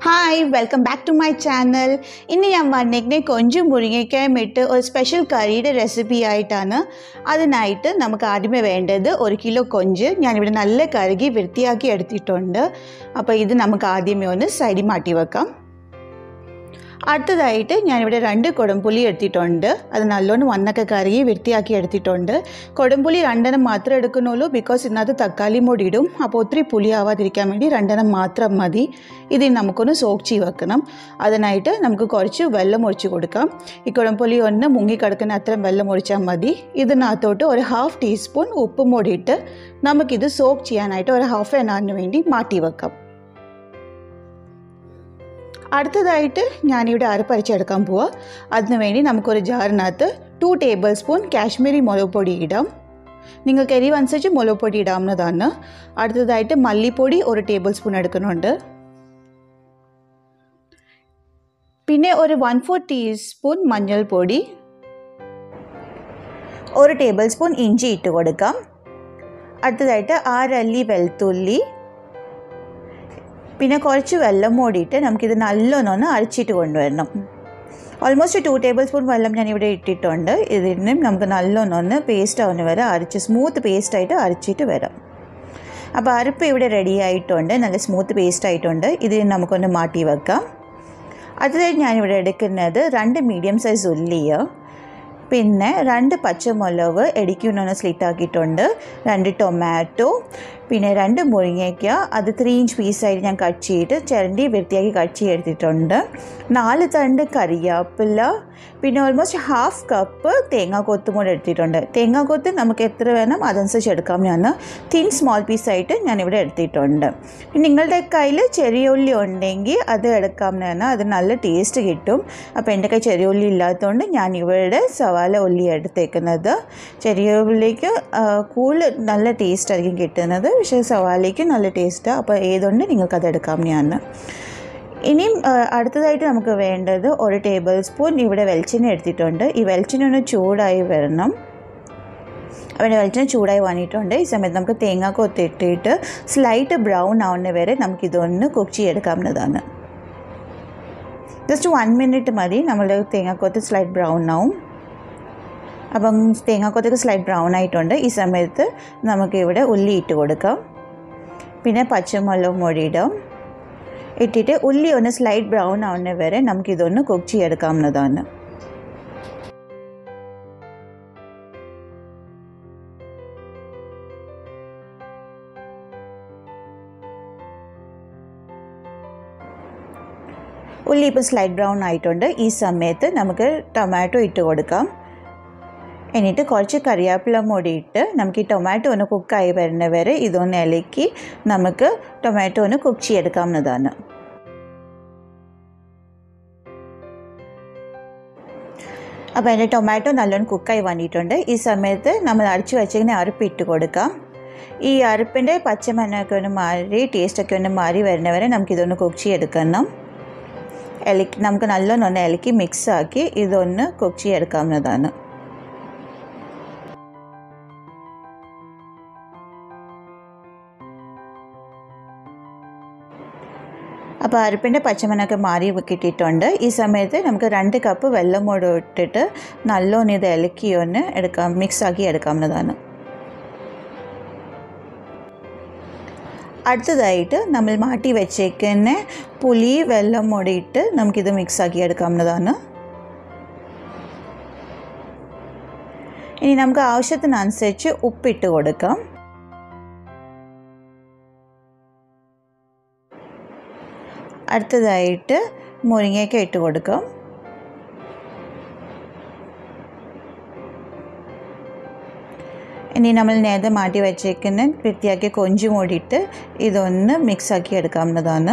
hi welcome back to my channel ഇന്ന് ഞാൻ വന്നേക്കുന്നത് കൊഞ്ചും മുരിങ്ങയ്ക്കായും ഇട്ട് ഒരു സ്പെഷ്യൽ കറിയുടെ റെസിപ്പി ആയിട്ടാണ് അതിനായിട്ട് നമുക്ക് ആദ്യമേ വേണ്ടത് ഒരു കിലോ കൊഞ്ച് ഞാനിവിടെ നല്ല കഴുകി വൃത്തിയാക്കി എടുത്തിട്ടുണ്ട് അപ്പോൾ ഇത് നമുക്ക് ആദ്യമേ ഒന്ന് സൈഡിൽ മാറ്റി വെക്കാം അടുത്തതായിട്ട് ഞാനിവിടെ രണ്ട് കുടംപുളി എടുത്തിട്ടുണ്ട് അത് നല്ലോണം വന്നൊക്കെ കറുകി വൃത്തിയാക്കി എടുത്തിട്ടുണ്ട് കുടംപുളി രണ്ടെണ്ണം മാത്രമേ എടുക്കുന്നുള്ളൂ ബിക്കോസ് ഇതിനകത്ത് തക്കാളി മുടി ഇടും അപ്പോൾ ഒത്തിരി പുളി ആവാതിരിക്കാൻ വേണ്ടി രണ്ടെണ്ണം മാത്രം മതി ഇതിന് നമുക്കൊന്ന് സോക്ക് ചെയ്ത് വെക്കണം അതിനായിട്ട് നമുക്ക് കുറച്ച് വെള്ളം ഒഴിച്ച് കൊടുക്കാം ഈ കുടംപുളി ഒന്ന് മുങ്ങിക്കിടക്കുന്ന അത്രയും വെള്ളം ഒഴിച്ചാൽ മതി ഇതിനകത്തോട്ട് ഒരു ഹാഫ് ടീസ്പൂൺ ഉപ്പും കൂടി ഇട്ട് നമുക്കിത് സോക്ക് ചെയ്യാനായിട്ട് ഒരു ഹാഫ് ആൻ അവറിന് വേണ്ടി മാറ്റി വെക്കാം അടുത്തതായിട്ട് ഞാനിവിടെ അരപ്പരച്ചെടുക്കാൻ പോവാം അതിന് വേണ്ടി നമുക്കൊരു ജാറിനകത്ത് ടു ടേബിൾ സ്പൂൺ കാശ്മീരി മുളക് പൊടി ഇടാം നിങ്ങൾക്ക് എരിവ് അനുസരിച്ച് മുളക് പൊടി ഇടാവുന്നതാണ് അടുത്തതായിട്ട് മല്ലിപ്പൊടി ഒരു ടേബിൾ സ്പൂൺ എടുക്കുന്നുണ്ട് പിന്നെ ഒരു വൺ ഫോർ ടീസ്പൂൺ മഞ്ഞൾപ്പൊടി ഒരു ടേബിൾ സ്പൂൺ ഇഞ്ചി ഇട്ട് കൊടുക്കാം അടുത്തതായിട്ട് ആരല്ലി വെളുത്തുള്ളി പിന്നെ കുറച്ച് വെള്ളം മൂടിയിട്ട് നമുക്കിത് നല്ലോണം അരച്ചിട്ട് കൊണ്ടുവരണം ഓൾമോസ്റ്റ് ടു ടേബിൾ സ്പൂൺ വെള്ളം ഞാൻ ഇവിടെ ഇട്ടിട്ടുണ്ട് ഇതിനും നമുക്ക് നല്ലോണം പേസ്റ്റ് ആവുന്ന വരെ അരച്ച് സ്മൂത്ത് പേസ്റ്റായിട്ട് അരച്ചിട്ട് വരാം അപ്പോൾ അരപ്പ് ഇവിടെ റെഡി ആയിട്ടുണ്ട് നല്ല സ്മൂത്ത് പേസ്റ്റ് ആയിട്ടുണ്ട് ഇത് നമുക്കൊന്ന് മാറ്റി വെക്കാം അടുത്തതായിട്ട് ഞാനിവിടെ എടുക്കുന്നത് രണ്ട് മീഡിയം സൈസ് ഉള്ളിയോ പിന്നെ രണ്ട് പച്ചമുളക് ഇടിക്കുന്നൊന്ന് സ്ലിറ്റ് ആക്കിയിട്ടുണ്ട് രണ്ട് ടൊമാറ്റോ പിന്നെ രണ്ട് മുരിങ്ങയ്ക്ക അത് ത്രീ ഇഞ്ച് പീസായിട്ട് ഞാൻ കട്ട് ചെയ്തിട്ട് ചിരണ്ടി വൃത്തിയാക്കി കട്ട് ചെയ്തെടുത്തിട്ടുണ്ട് നാല് തണ്ട് കറിവേപ്പില പിന്നെ ഓൾമോസ്റ്റ് ഹാഫ് കപ്പ് തേങ്ങാക്കൊത്തും കൂടെ എടുത്തിട്ടുണ്ട് തേങ്ങാക്കൊത്ത് നമുക്ക് എത്ര വേണം അതനുസരിച്ച് എടുക്കാം ഞാൻ തിൻ സ്മോൾ പീസായിട്ട് ഞാനിവിടെ എടുത്തിട്ടുണ്ട് നിങ്ങളുടെ കയ്യിൽ ചെറിയ ഉള്ളി ഉണ്ടെങ്കിൽ അത് എടുക്കാമെന്നാണ് അത് നല്ല ടേസ്റ്റ് കിട്ടും അപ്പോൾ എൻ്റെ കയ്യിൽ ചെറിയ ഉള്ളി ഇല്ലാത്തതുകൊണ്ട് ഞാൻ ഇവിടെ സവാല ഉള്ളി എടുത്തേക്കുന്നത് ചെറിയ ഉള്ളിക്ക് കൂടുതൽ നല്ല ടേസ്റ്റ് ആയിരിക്കും കിട്ടുന്നത് പക്ഷേ സവാലയ്ക്ക് നല്ല ടേസ്റ്റാണ് അപ്പോൾ ഏതുകൊണ്ട് നിങ്ങൾക്കത് എടുക്കാം ഞാൻ ഇനിയും അടുത്തതായിട്ട് നമുക്ക് വേണ്ടത് ഒരു ടേബിൾ സ്പൂൺ ഇവിടെ വെളിച്ചെണ്ണ എടുത്തിട്ടുണ്ട് ഈ വെളിച്ചെണ്ണ ഒന്ന് ചൂടായി വരണം അവൻ്റെ വെളിച്ചെണ്ണ ചൂടായി വന്നിട്ടുണ്ട് ഈ സമയത്ത് നമുക്ക് തേങ്ങ കൊത്തിട്ടിട്ട് സ്ലൈറ്റ് ബ്രൗൺ ആവുന്ന വരെ നമുക്കിതൊന്ന് കുക്ക് ചെയ്തെടുക്കാവുന്നതാണ് ജസ്റ്റ് വൺ മിനിറ്റ് മതി നമ്മളുടെ തേങ്ങാക്കൊത്ത് സ്ലൈറ്റ് ബ്രൗൺ ആവും അപ്പം തേങ്ങാക്കൊത്തൊക്കെ സ്ലൈറ്റ് ബ്രൗൺ ആയിട്ടുണ്ട് ഈ സമയത്ത് നമുക്കിവിടെ ഉള്ളി ഇട്ട് കൊടുക്കാം പിന്നെ പച്ചമുളക് മൊഴിയിടാം ഇട്ടിട്ട് ഉള്ളി ഒന്ന് സ്ലൈറ്റ് ബ്രൗൺ ആവുന്ന വരെ നമുക്കിതൊന്ന് കുക്ക് ചെയ്തെടുക്കാവുന്നതാണ് ഉള്ളി ഇപ്പോൾ സ്ലൈറ്റ് ബ്രൗൺ ആയിട്ടുണ്ട് ഈ സമയത്ത് നമുക്ക് ടൊമാറ്റോ ഇട്ട് കൊടുക്കാം എന്നിട്ട് കുറച്ച് കറിവേപ്പില കൂടി ഇട്ട് നമുക്ക് ഈ ടൊമാറ്റോ ഒന്ന് കുക്കായി വരുന്ന വരെ ഇതൊന്ന് ഇലക്കി നമുക്ക് ടൊമാറ്റോ ഒന്ന് കുക്ക് ചെയ്തെടുക്കാവുന്നതാണ് അപ്പോൾ എൻ്റെ ടൊമാറ്റോ നല്ലോണം കുക്കായി വന്നിട്ടുണ്ട് ഈ സമയത്ത് നമ്മൾ അരച്ച് വെച്ചിങ്ങനെ അരപ്പ് ഇട്ട് കൊടുക്കാം ഈ അരപ്പിൻ്റെ പച്ചമണ്ണൊക്കെ ഒന്ന് മാറി ടേസ്റ്റൊക്കെ ഒന്ന് മാറി വരുന്നവരെ നമുക്കിതൊന്ന് കുക്ക് ചെയ്തെടുക്കണം ഇലക്കി നമുക്ക് നല്ലോണം ഒന്ന് ഇലക്കി മിക്സാക്കി ഇതൊന്ന് കുക്ക് ചെയ്തെടുക്കാവുന്നതാണ് അപ്പോൾ അരപ്പിൻ്റെ പച്ചമനൊക്കെ മാറി കിട്ടിയിട്ടുണ്ട് ഈ സമയത്ത് നമുക്ക് രണ്ട് കപ്പ് വെള്ളം കൂടെ ഇട്ടിട്ട് നല്ലോണം ഇത് ഇലക്കി ഒന്ന് എടുക്കാം മിക്സാക്കി എടുക്കാവുന്നതാണ് അടുത്തതായിട്ട് നമ്മൾ മാറ്റി വെച്ചേക്കുന്ന പുളി വെള്ളം മൂടിയിട്ട് നമുക്കിത് മിക്സാക്കി എടുക്കാവുന്നതാണ് ഇനി നമുക്ക് ആവശ്യത്തിനനുസരിച്ച് ഉപ്പിട്ട് കൊടുക്കാം അടുത്തതായിട്ട് മുരിങ്ങയ്ക്ക ഇട്ട് കൊടുക്കാം ഇനി നമ്മൾ നേരത്തെ മാറ്റി വെച്ചേക്കുന്ന വൃത്തിയാക്കി കൊഞ്ചു മൂടിയിട്ട് ഇതൊന്ന് മിക്സാക്കി എടുക്കാവുന്നതാണ്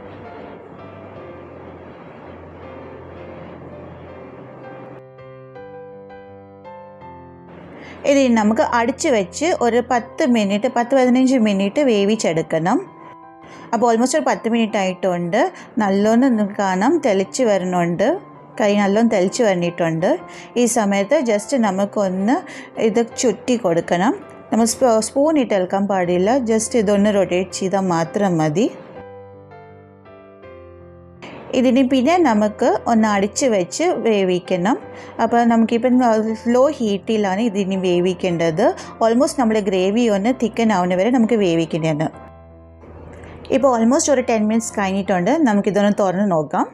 ഇത് നമുക്ക് അടിച്ച് വെച്ച് ഒരു പത്ത് മിനിറ്റ് പത്ത് പതിനഞ്ച് മിനിറ്റ് വേവിച്ചെടുക്കണം അപ്പോൾ ഓൾമോസ്റ്റ് ഒരു പത്ത് മിനിറ്റ് ആയിട്ടുണ്ട് നല്ലോണം കാണാം തെളിച്ച് വരുന്നുണ്ട് കൈ നല്ലോണം തെളിച്ച് വന്നിട്ടുണ്ട് ഈ സമയത്ത് ജസ്റ്റ് നമുക്കൊന്ന് ഇത് ചുറ്റി കൊടുക്കണം നമ്മൾ സ്പൂൺ ഇട്ട് ഇളക്കാൻ പാടില്ല ജസ്റ്റ് ഇതൊന്ന് റൊട്ടേറ്റ് ചെയ്താൽ മാത്രം മതി ഇതിന് പിന്നെ നമുക്ക് ഒന്ന് അടിച്ച് വെച്ച് വേവിക്കണം അപ്പോൾ നമുക്കിപ്പം ലോ ഹീറ്റിലാണ് ഇതിന് വേവിക്കേണ്ടത് ഓൾമോസ്റ്റ് നമ്മുടെ ഗ്രേവി ഒന്ന് തിക്കൻ ആവുന്ന വരെ നമുക്ക് വേവിക്കേണ്ടതാണ് ഇപ്പോൾ ഓൾമോസ്റ്റ് ഒരു ടെൻ മിനിറ്റ്സ് കഴിഞ്ഞിട്ടുണ്ട് നമുക്കിതൊന്ന് തുറന്ന് നോക്കാം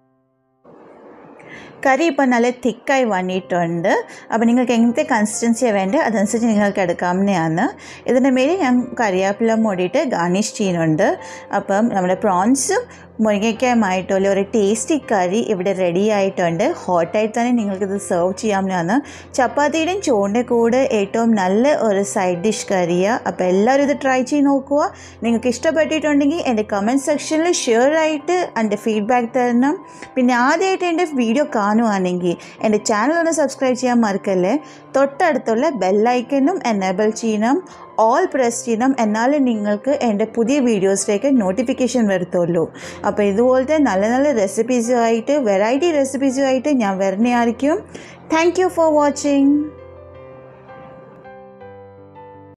കറി ഇപ്പോൾ നല്ല തിക്കായി വന്നിട്ടുണ്ട് അപ്പോൾ നിങ്ങൾക്ക് എങ്ങനത്തെ കൺസിസ്റ്റൻസിയാണ് വേണ്ടത് അതനുസരിച്ച് നിങ്ങൾക്ക് എടുക്കാവുന്നതാണ് ഇതിൻ്റെ മേലെ ഞാൻ കറിവേപ്പില മൂടിയിട്ട് ഗാർണിഷ് ചെയ്യുന്നുണ്ട് അപ്പം നമ്മുടെ പ്രോൺസും മുരിങ്ങയ്ക്കായുമായിട്ടുള്ള ഒരു ടേസ്റ്റി കറി ഇവിടെ റെഡി ആയിട്ടുണ്ട് ഹോട്ടായിട്ട് തന്നെ നിങ്ങൾക്കിത് സെർവ് ചെയ്യാവുന്നതാണ് ചപ്പാത്തിയുടെയും ചോറിൻ്റെ കൂടെ ഏറ്റവും നല്ല ഒരു സൈഡ് ഡിഷ് കറിയാണ് അപ്പോൾ എല്ലാവരും ഇത് ട്രൈ ചെയ്ത് നോക്കുക നിങ്ങൾക്ക് ഇഷ്ടപ്പെട്ടിട്ടുണ്ടെങ്കിൽ എൻ്റെ കമൻറ്റ് സെക്ഷനിൽ ഷെയർ ആയിട്ട് എൻ്റെ ഫീഡ്ബാക്ക് തരണം പിന്നെ ആദ്യമായിട്ട് എൻ്റെ വീഡിയോ കാണുകയാണെങ്കിൽ എൻ്റെ ചാനൽ ഒന്ന് സബ്സ്ക്രൈബ് ചെയ്യാൻ മറക്കല്ലേ തൊട്ടടുത്തുള്ള ബെല്ലൈക്കനും എനേബിൾ ചെയ്യണം ഓൾ പ്രസ് ചെയ്യണം എന്നാലേ നിങ്ങൾക്ക് എൻ്റെ പുതിയ വീഡിയോസിലേക്ക് നോട്ടിഫിക്കേഷൻ വരത്തുള്ളൂ അപ്പോൾ ഇതുപോലത്തെ നല്ല നല്ല റെസിപ്പീസുമായിട്ട് വെറൈറ്റി റെസിപ്പീസുമായിട്ട് ഞാൻ വരുന്നതായിരിക്കും താങ്ക് യു ഫോർ വാച്ചിങ്